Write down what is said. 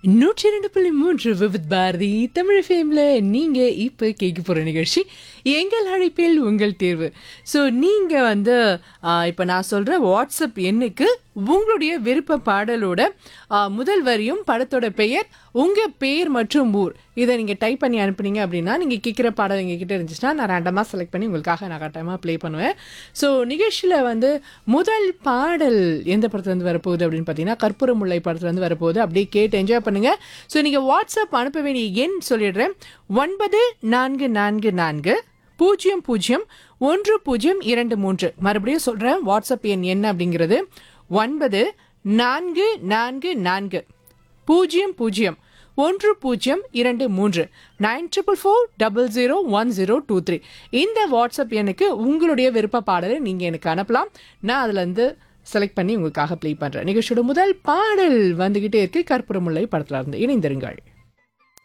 நூற்றி இரண்டு புள்ளி மூன்று விவித் பாரதி தமிழ் ஃபேமில் நீங்கள் இப்போ கேட்க போகிற நிகழ்ச்சி எங்கள் அழைப்பில் உங்கள் தேர்வு ஸோ நீங்கள் வந்து இப்போ நான் சொல்கிற வாட்ஸ்அப் எண்ணுக்கு உங்களுடைய விருப்ப பாடலோட ஆ, முதல் வரியும் படத்தோட பெயர் உங்கள் பேர் மற்றும் ஊர் இதை நீங்கள் டைப் பண்ணி அனுப்புனீங்க அப்படின்னா நீங்கள் கேட்குற பாடல் எங்கள் கிட்ட இருந்துச்சுன்னா நான் ரேண்டமாக செலக்ட் பண்ணி உங்களுக்காக நான் கட்டாயமாக ப்ளே பண்ணுவேன் ஸோ நிகழ்ச்சியில் வந்து முதல் பாடல் எந்த படத்துலேருந்து வரப்போகுது அப்படின்னு பார்த்தீங்கன்னா கற்பூர முல்லை படத்துலேருந்து வரப்போகுது அப்படியே கேட்டு என்ஜாய் பண்ணுங்கள் ஸோ நீங்கள் வாட்ஸ்அப் அனுப்ப வேண்டிய எண் சொல்லிடுறேன் ஒன்பது நான்கு நான்கு நான்கு பூஜ்ஜியம் பூஜ்ஜியம் ஒன்று பூஜ்ஜியம் இரண்டு மூன்று மறுபடியும் சொல்கிறேன் வாட்ஸ்அப் எண் என்ன அப்படிங்கிறது ஒன்பது நான்கு நான்கு நான்கு பூஜ்ஜியம் பூஜ்ஜியம் ஒன்று பூஜ்ஜியம் இரண்டு மூன்று nine triple four double zero one zero two three இந்த வாட்ஸ்அப் எண்ணுக்கு உங்களுடைய விருப்ப பாடலை நீங்கள் எனக்கு அனுப்பலாம் நான் அதுலேருந்து செலக்ட் பண்ணி உங்களுக்காக ப்ளே பண்ணுறேன் நிகழ்ச்சியோட முதல் பாடல் வந்துக்கிட்டே இருக்கு கற்பூரமுல்லை படத்துல இருந்து இணைந்திருங்கள்